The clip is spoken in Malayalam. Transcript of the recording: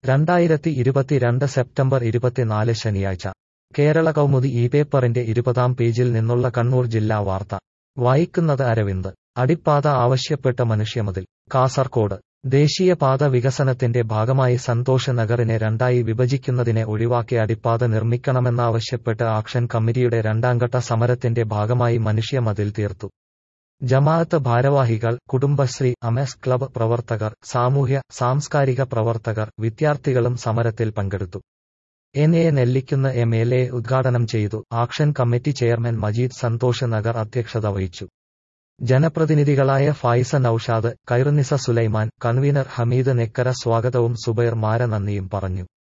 രണ്ടായിരത്തി ഇരുപത്തിരണ്ട് സെപ്റ്റംബർ ഇരുപത്തിനാല് ശനിയാഴ്ച കേരള കൗമുദി ഈ പേപ്പറിന്റെ ഇരുപതാം പേജിൽ നിന്നുള്ള കണ്ണൂർ ജില്ലാ വാർത്ത വായിക്കുന്നത് അരവിന്ദ് അടിപ്പാത ആവശ്യപ്പെട്ട മനുഷ്യമതിൽ കാസർകോട് ദേശീയപാത വികസനത്തിന്റെ ഭാഗമായി സന്തോഷ് നഗറിനെ രണ്ടായി വിഭജിക്കുന്നതിനെ ഒഴിവാക്കി അടിപ്പാത നിർമ്മിക്കണമെന്നാവശ്യപ്പെട്ട് ആക്ഷൻ കമ്മിറ്റിയുടെ രണ്ടാംഘട്ട സമരത്തിന്റെ ഭാഗമായി മനുഷ്യമതിൽ തീർത്തു ജമാഅത്ത് ഭാരവാഹികൾ കുടുംബശ്രീ അമേസ് ക്ലബ് പ്രവർത്തകർ സാമൂഹ്യ സാംസ്കാരിക പ്രവർത്തകർ വിദ്യാർത്ഥികളും സമരത്തിൽ പങ്കെടുത്തു N A Nellikkunnu M L A ഉദ്ഘാടനം ചെയ്തു action committee chairman Majeed Santhosh Nagar അധ്യക്ഷത വഹിച്ചു ജനപ്രതിനിധികളായ ഫായിസ നൌഷാദ് കൈറുനിസ സുലൈമാൻ കൺവീനർ ഹമീദ് നെക്കര സ്വാഗതവും സുബൈർ മാര നന്ദിയും പറഞ്ഞു